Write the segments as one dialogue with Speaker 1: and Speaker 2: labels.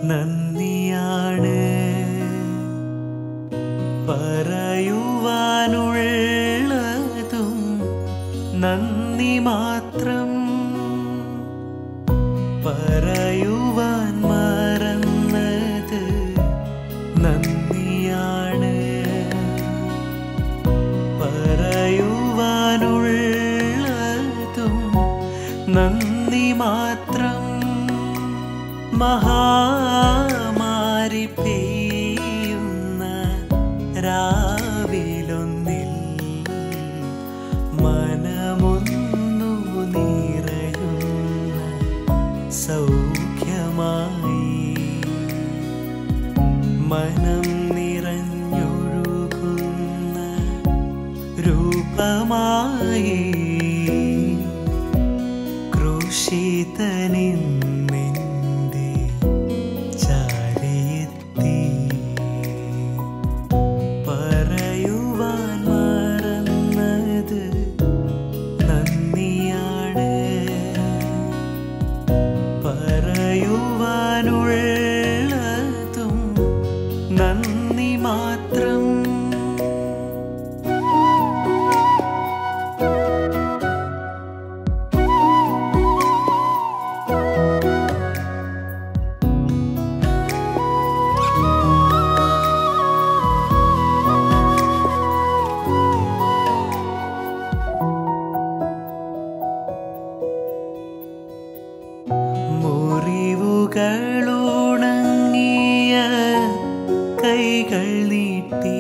Speaker 1: നന്ദിയാണ് പറയുവാനുള്ളതും നന്ദി മാത്രം പറയുവാൻ മറന്നത് നന്ദിയാണ് പറയുവാനുള്ളതും നന്ദി മാത്രം മഹാമാരി പെയ്യുന്ന രാവിലൊന്നിൽ മനമൊന്നു നിറയുന്ന സൗഖ്യമായി മനം നിറഞ്ഞൊഴുകുന്ന രൂപമായി ക്രൂശിതനിന്നെൻ്റെ ചാരിയെത്തി പറയുവാൻ മറന്നത് നന്ദിയാണ് പറയുവാനുള്ളതും നന്ദി മാത്രം മുറിവുകളുണങ്ങിയ കൈകൾ നീട്ടി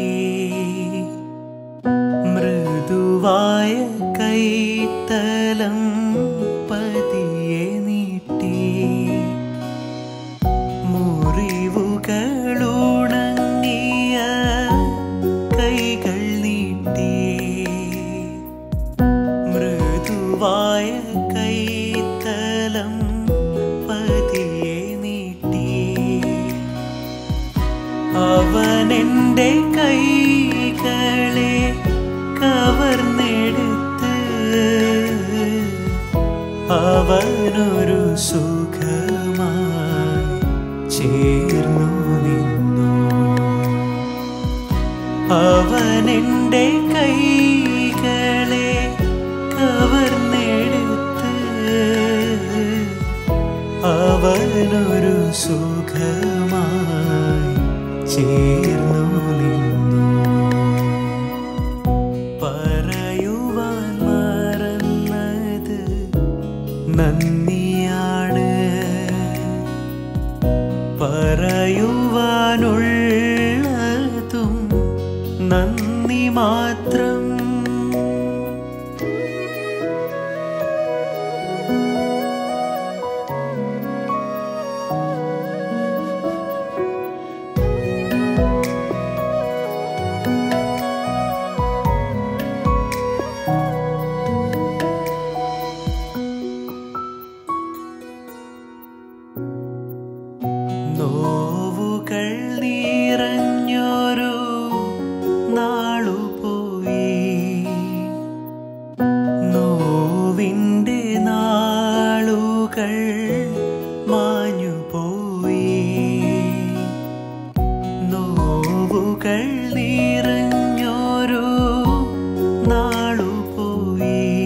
Speaker 1: മൃദുവായ കൈത്തലം പതിയെ നീട്ടി മുറിവുകളുണങ്ങിയ കൈകൾ നീട്ടി മൃദുവായ കൈത്തലം പതിയെ നീട്ടി അവനെൻ്റെ കൈകളെ കവർന്നെടുത്ത് അവനൊരു സുഖമായി ചേർന്നു നിന്നു അവനെൻ്റെ കൈകളെ കവർന്നെടുത്ത് അവനൊരു സുഖമായി ചേർന്നു നിന്നു പറയുവാൻ മറന്നത് നന്ദിയാണ് പറയുവാനുള്ളതും നന്ദി മാത്രം നോവുകൾ നിറഞ്ഞൊരു നാളു പോയി നോവിൻ്റെ നാളുകൾ മാഞ്ഞു പോയി നോവുകൾ നിറഞ്ഞൊരു നാളു പോയി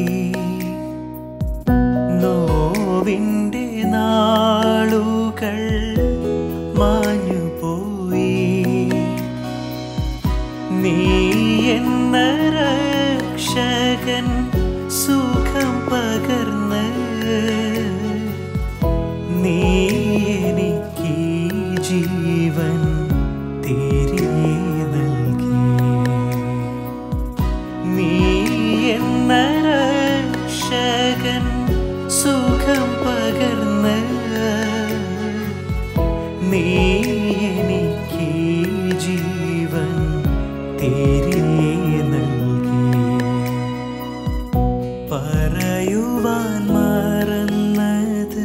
Speaker 1: നോവിൻ്റെ നാളുകൾ മാഞ്ഞു പോയി നീ എന്ന രക്ഷകൻ സുഖം പകർന്ന് നീ എനിക്ക് ജീവൻ തിരികെ നൽകി നീ എന്ന രക്ഷകൻ സുഖം പകർന്ന് നീ എനിക്ക് ജീവൻ തിരികെ നൽകി പറയുവാൻ മറന്നത്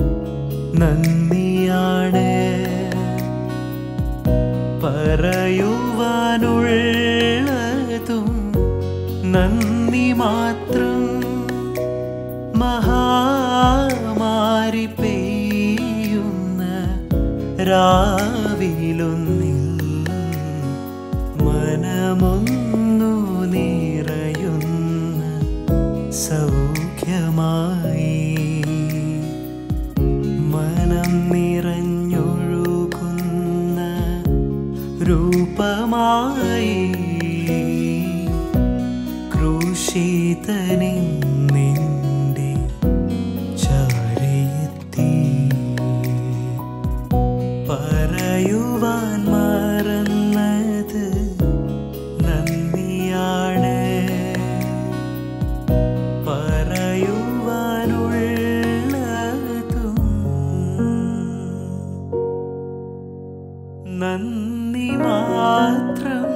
Speaker 1: നന്ദിയാണ് പറയുവാനുള്ളതും നന്ദി മാത്രം മഹാമാരി പെയ്യുന്ന രാവിലൊന്നിൽ മനമൊന്നു നിറയുന്ന സൗഖ്യമായി മനം നിറഞ്ഞൊഴുകുന്ന രൂപമായി ക്രൂശിതനെ നിന്റെ ചാരയെത്തി പറയുവാൻ മറന്നത് നന്ദിയാണ് പറയുവാനുള്ളതും നന്ദി മാത്രം